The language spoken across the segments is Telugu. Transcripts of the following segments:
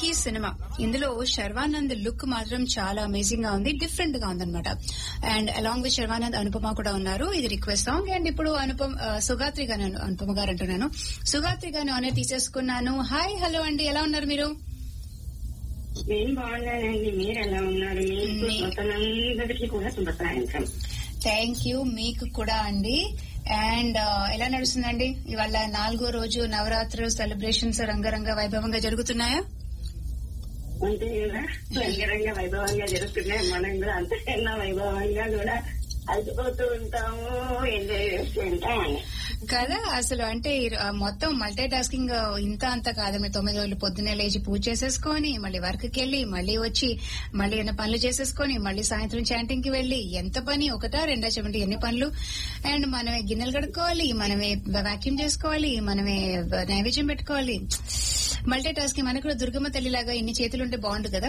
వెంకీ సినిమా ఇందులో శర్వానంద్ లుక్ మాత్రం చాలా అమేజింగ్ గా ఉంది డిఫరెంట్ గా ఉందన్నమాట and along with Sharwanand Anupama కూడా ఉన్నారు ఇది రిక్వెస్ట్ సాంగ్ అండ్ ఇప్పుడు అనుపమ ఆ, సుగాత్రి గారు అనుపమ గారు అంటున్నాను సుగాత్రి గారిని ఆనర్ తీసేసుకున్నాను హాయ్ హలో అండి ఎలా ఉన్నారు మీరు నేను బాగున్నానండి మీరు ఎలా ఉన్నారు మీకు నే- మొత్తందరికీ కూడా శుభ సాయంత్రం థ్యాంక్ యూ మీకు కూడా అండి అండ్ ఎలా నడుస్తుందండి ఇవాళ నాలుగో రోజు నవరాత్రులు సెలబ్రేషన్స్ రంగరంగ వైభవంగా జరుగుతున్నాయా అంతే కదా రంగరంగ వైభవంగా జరుగుతున్నాయి మనం కూడా అంతకన్నా వైభవంగా కూడా అలసిపోతూ ఉంటాము ఎంజాయ్ చేస్తూ ఉంటామని కదా అసలు అంటే ఈ- ఆ మొత్తం మల్టీ టాస్కింగ్ ఇంత అంత కాదు మీరు తొమ్మిది రోజులు పొద్దున్నే లేచి పూజ చేసేసుకొని మళ్ళీ వర్క్ కి వెళ్ళి మళ్ళీ వచ్చి మళ్ళీ ఏమైనా పనులు చేసేసుకొని మళ్ళీ సాయంత్రం చాంటింగ్ కి వెళ్ళి ఎంత పని ఒకటా రెండా చెప్పండి ఎన్ని పనులు అండ్ మనమే గిన్నెలు కడుక్కోవాలి మనమే వాక్యూమ్ చేసుకోవాలి మనమే నైవేద్యం పెట్టుకోవాలి మల్టీ టాస్కింగ్ మనకు కూడా దుర్గమ్మ తల్లిలాగా ఇన్ని చేతులు ఉంటే బాగుండు కదా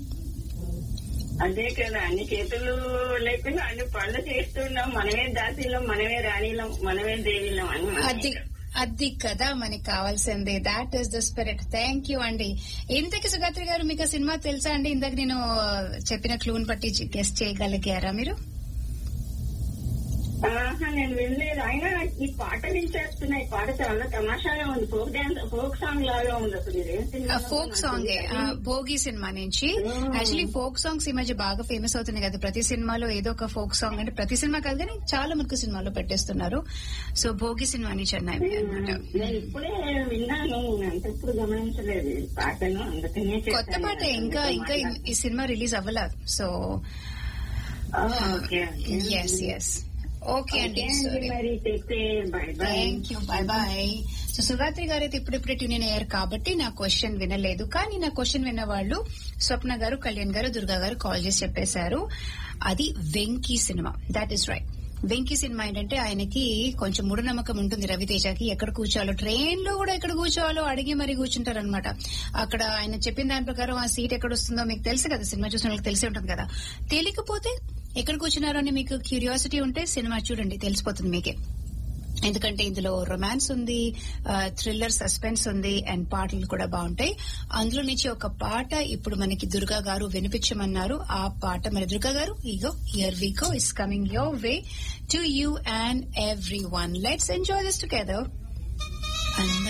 అదే కదా అన్ని చేతులు లేకుండా అన్ని పనులు చేస్తున్నాం మనమే దాసీలం మనమే రాణిలం మనమే దేవిలం అని మనం అది అది కదా మనకి కావాల్సింది that is the spirit thank you అండి ఇంతకి సుగాత్రి గారు మీకు ఆ సినిమా తెలుసా అండి ఇందాక నేను చెప్పిన క్లూన్ బట్టి గెస్ట్ చేయగలిగారా మీరు ఆహా, నేను వినలేదు అయినా ఈ పాట వినిచేస్తున్నాయి పాట చాలా తమాషాగా ఉంది ఫోక్ డాన్స్ ఫోక్ సాంగ్ లాగా ఉంది అసలు ఇదేం cinema folk song Bhogi cinema నుంచి యాక్చువల్లీ ఫోక్ సాంగ్స్ ఈ మధ్య బాగా ఫేమస్ అవుతున్నాయి కదా ప్రతి సినిమాలో ఏదో ఒక ఫోక్ సాంగ్ అంటే ప్రతి సినిమా కాదు కానీ చాలా మనకు సినిమాలో పెట్టేస్తున్నారు సో భోగి సినిమా నుంచి అన్నాయి అనమాట నేను ఇప్పుడే విన్నాను అంతప్పుడు గమనించలేదు ఈ పాటను అందుకనే కొత్త పాట ఇంకా ఇంకా ఈ- ఈ సినిమా రిలీజ్ అవ్వలా so okay yes yes okay అండి sorry. మరి తెస్తే bye bye thank you bye bye so Sugatri గారు అయితే ఇప్పుడిప్పుడే ట్యూన్ అయ్యారు కాబట్టి నా క్వశ్చన్ వినలేదు కానీ నా క్వశ్చన్ విన్న వాళ్ళు స్వప్న గారు కళ్యాణ్ గారు దుర్గా గారు కాల్ చేసి చెప్పేశారు అది Venky cinema that is right Venky cinema ఏంటంటే ఆయనకి కొంచెం మూఢనమ్మకం ఉంటుంది రవితేజకి ఎక్కడ కూర్చోవాలో ట్రైన్ లో కూడా ఎక్కడ కూర్చోవాలో అడిగి మరీ కూర్చుంటారు అనమాట అక్కడ ఆయన చెప్పిన దాని ప్రకారం ఆ సీట్ ఎక్కడ వస్తుందో మీకు తెలుసు కదా సినిమా చూసిన వాళ్ళకి తెలిసి ఉంటుంది కదా తెలియకపోతే ఎక్కడ కూర్చున్నారో అని మీకు క్యూరియాసిటీ ఉంటే సినిమా చూడండి తెలిసిపోతుంది మీకే ఎందుకంటే ఇందులో రొమాన్స్ ఉంది థ్రిల్లర్ సస్పెన్స్ ఉంది అండ్ పాటలు కూడా బాగుంటాయి అందులో నుంచి ఒక పాట ఇప్పుడు మనకి దుర్గా గారు వినిపించమన్నారు ఆ పాట మరి దుర్గా గారు ఇగో here we go is coming your way to you and everyone let's enjoy this together